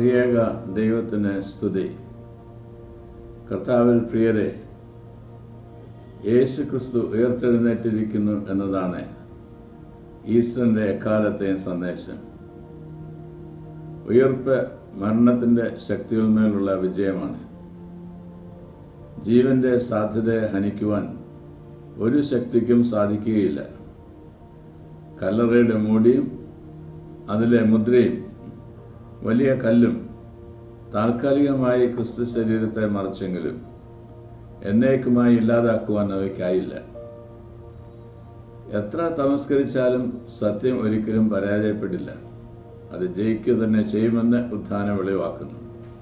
ത്രിയേക ദൈവത്തിന് സ്തുതി കർത്താവിൽ പ്രിയരെ യേശു ക്രിസ്തു ഉയർത്തെഴുന്നേറ്റിരിക്കുന്നു എന്നതാണ് ഈസ്റ്ററിന്റെ എക്കാലത്തെയും സന്ദേശം ഉയർപ്പ് മരണത്തിന്റെ ശക്തികളുമേലുള്ള വിജയമാണ് ജീവന്റെ സാധ്യതയെ ഹനിക്കുവാൻ ഒരു ശക്തിക്കും സാധിക്കുകയില്ല കല്ലറയുടെ മൂടിയും അതിലെ മുദ്രയും വലിയ കല്ലും താൽക്കാലികമായി ക്രിസ്തു ശരീരത്തെ മറിച്ചെങ്കിലും എന്നേക്കുമായി ഇല്ലാതാക്കുവാൻ അവയ്ക്കായില്ല എത്ര തമസ്കരിച്ചാലും സത്യം ഒരിക്കലും പരാജയപ്പെടില്ല അത് ജയിക്കുക തന്നെ ചെയ്യുമെന്ന് ഉത്ഥാനം വെളിവാക്കുന്നു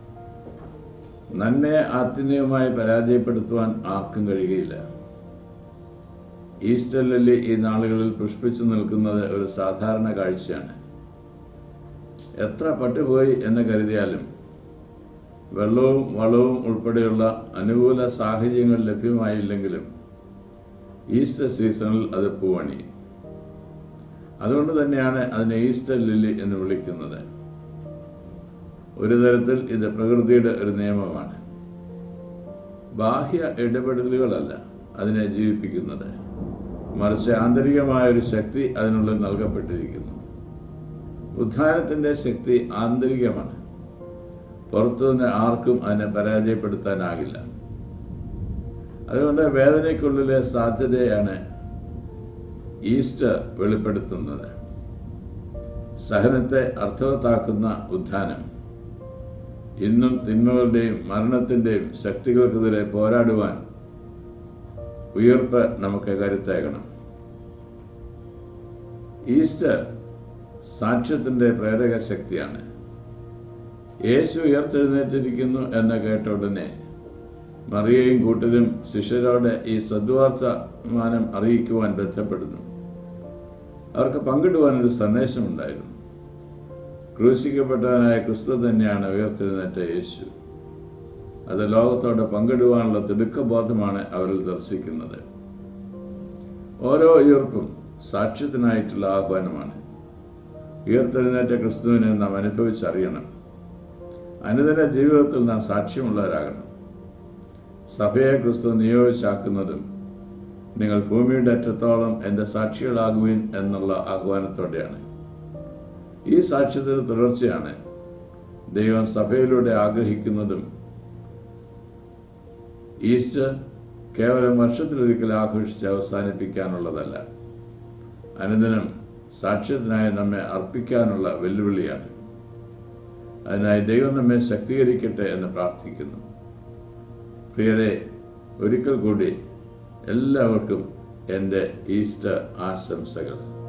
നന്മയെ ആത്യന്തികമായി പരാജയപ്പെടുത്തുവാൻ ആർക്കും കഴിയുകയില്ല ഈസ്റ്റർ ലില്ലി ഈ നാളുകളിൽ പുഷ്പിച്ചു നിൽക്കുന്നത് ഒരു സാധാരണ കാഴ്ചയാണ് എത്ര പട്ടുപോയി എന്ന് കരുതിയാലും വെള്ളവും വളവും ഉൾപ്പെടെയുള്ള അനുകൂല സാഹചര്യങ്ങൾ ലഭ്യമായില്ലെങ്കിലും ഈസ്റ്റർ സീസണിൽ അത് പൂവണിയും അതുകൊണ്ട് തന്നെയാണ് അതിനെ ഈസ്റ്റർ ലില്ലി എന്ന് വിളിക്കുന്നത് ഒരു തരത്തിൽ ഇത് പ്രകൃതിയുടെ ഒരു നിയമമാണ് ബാഹ്യ ഇടപെടലുകളല്ല അതിനെ ജീവിപ്പിക്കുന്നത് മറിച്ച് ആന്തരികമായ ഒരു ശക്തി അതിനുള്ളിൽ നൽകപ്പെട്ടിരിക്കുന്നു ഉദ്ധാനത്തിന്റെ ശക്തി ആന്തരികമാണ് പുറത്തുനിന്ന് ആർക്കും അതിനെ പരാജയപ്പെടുത്താനാകില്ല അതുകൊണ്ട് വേദനയ്ക്കുള്ളിലെ സാധ്യതയാണ് ഈസ്റ്റർ വെളിപ്പെടുത്തുന്നത് സഹനത്തെ അർത്ഥവത്താക്കുന്ന ഉദ്ധാനം ഇന്നും തിന്മകളുടെയും മരണത്തിന്റെയും ശക്തികൾക്കെതിരെ പോരാടുവാൻ ഉയർപ്പ് നമുക്ക് കരുത്തേകണം ഈസ്റ്റർ സാക്ഷ്യത്തിന്റെ പ്രേരക ശക്തിയാണ് യേശു ഉയർത്തെഴുന്നേറ്റിരിക്കുന്നു എന്ന് കേട്ട ഉടനെ മറിയയും കൂട്ടരും ശിഷ്യരോട് ഈ സദ്വാർത്തമാനം അറിയിക്കുവാൻ ബന്ധപ്പെടുന്നു അവർക്ക് പങ്കിടുവാൻ ഒരു സന്ദേശമുണ്ടായിരുന്നു ക്രൂശിക്കപ്പെട്ടവനായ ക്രിസ്തു തന്നെയാണ് ഉയർത്തെഴുന്നേറ്റ യേശു അത് ലോകത്തോടെ പങ്കിടുവാനുള്ള തിടുക്കബോധമാണ് അവരിൽ ദർശിക്കുന്നത് ഓരോ ഉയർപ്പും സാക്ഷ്യത്തിനായിട്ടുള്ള ആഹ്വാനമാണ് ഉയർത്തെഴുന്നേറ്റ ക്രിസ്തുവിനെ നാം അനുഭവിച്ചറിയണം അനുദിന ജീവിതത്തിൽ നാം സാക്ഷ്യമുള്ളവരാകണം സഭയെ ക്രിസ്തു നിയോഗിച്ചാക്കുന്നതും നിങ്ങൾ ഭൂമിയുടെ അറ്റത്തോളം എൻ്റെ സാക്ഷികളാകുവിൻ എന്നുള്ള ആഹ്വാനത്തോടെയാണ് ഈ സാക്ഷ്യത്തിന് തുടർച്ചയാണ് ദൈവം സഭയിലൂടെ ആഗ്രഹിക്കുന്നതും ഈസ്റ്റർ കേവലം വർഷത്തിലൊരിക്കൽ ആഘോഷിച്ച് അവസാനിപ്പിക്കാനുള്ളതല്ല അനുദിനം സാക്ഷ്യത്തിനായി നമ്മെ അർപ്പിക്കാനുള്ള വെല്ലുവിളിയാണ് അതിനായി ദൈവം നമ്മെ ശക്തീകരിക്കട്ടെ എന്ന് പ്രാർത്ഥിക്കുന്നു പ്രിയരെ ഒരിക്കൽ കൂടി എല്ലാവർക്കും എൻ്റെ ഈസ്റ്റർ ആശംസകൾ